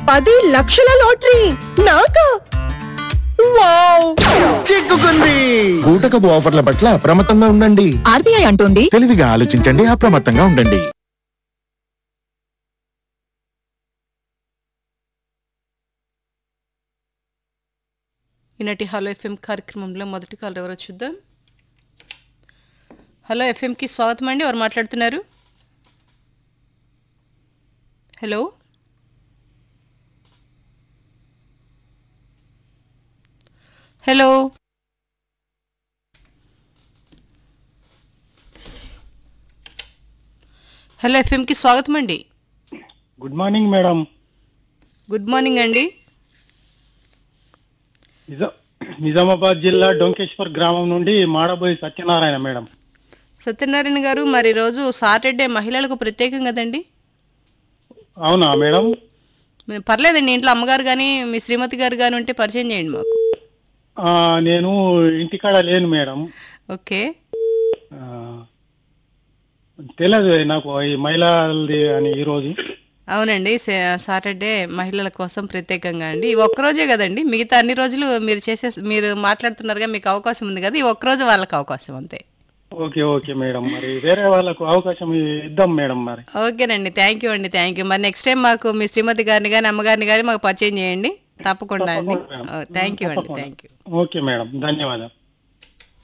పది లక్షల లాటరీ నాకా వావ్ చిక్కుకుంది బూటకపు ఆఫర్ల పట్ల అప్రమత్తంగా ఉండండి ఆర్బీఐ అంటోంది తెలివిగా ఆలోచించండి అప్రమత్తంగా ఉండండి ఈనాటి హలో ఎఫ్ఎం కార్యక్రమంలో మొదటి కాల్ ఎవరో చూద్దాం హలో ఎఫ్ఎంకి స్వాగతం అండి ఎవరు మాట్లాడుతున్నారు హలో హలో హలో ఎఫ్ఎంకి స్వాగతం అండి good morning madam good morning అండి నిజా నిజామాబాద్ జిల్లా డొంకేశ్వర్ గ్రామం నుండి మాడబోయి సత్యనారాయణ మేడం సత్యనారాయణ గారు మరి రోజు సాటర్డే మహిళలకు ప్రత్యేకం కదండి అవునా మేడం మీ- పర్లేదండి ఇంట్లో అమ్మగారు కానీ మీ శ్రీమతి గారు కానీ ఉంటే పరిచయం చేయండి మాకు ఆ, నేను ఇంటికాడ లేను మేడం ఓకే ఆ, తెలియదు నాకు ఈ మహిళలది అని ఈరోజు అవునండి సే- సాటర్డే మహిళల కోసం ప్రత్యేకంగా అండి ఈ ఒక్కరోజే కదండి మిగతా అన్ని రోజులు మీరు చేసే మీరు మాట్లాడుతున్నారుగా మీకు అవకాశం ఉంది కదా ఈ ఒక్కరోజు వాళ్ళకి అవకాశం అంతే ఓకే ఓకే మేడం మరి వేరే వాళ్ళకు అవకాశం ఇద్దాం మేడం మరి ఓకేనండి థ్యాంక్ యూ అండి థ్యాంక్ యూ మరి నెక్స్ట్ టైం మాకు మీ శ్రీమతి గారిని కానీ అమ్మగారిని కానీ మాకు పరిచయం చేయండి తప్పకుండా అండి తప్పకుండా మేడం. థ్యాంక్ యూ అండి తప్పకుండా. థ్యాంక్ యూ ఓకే మేడం ధన్యవాదాలు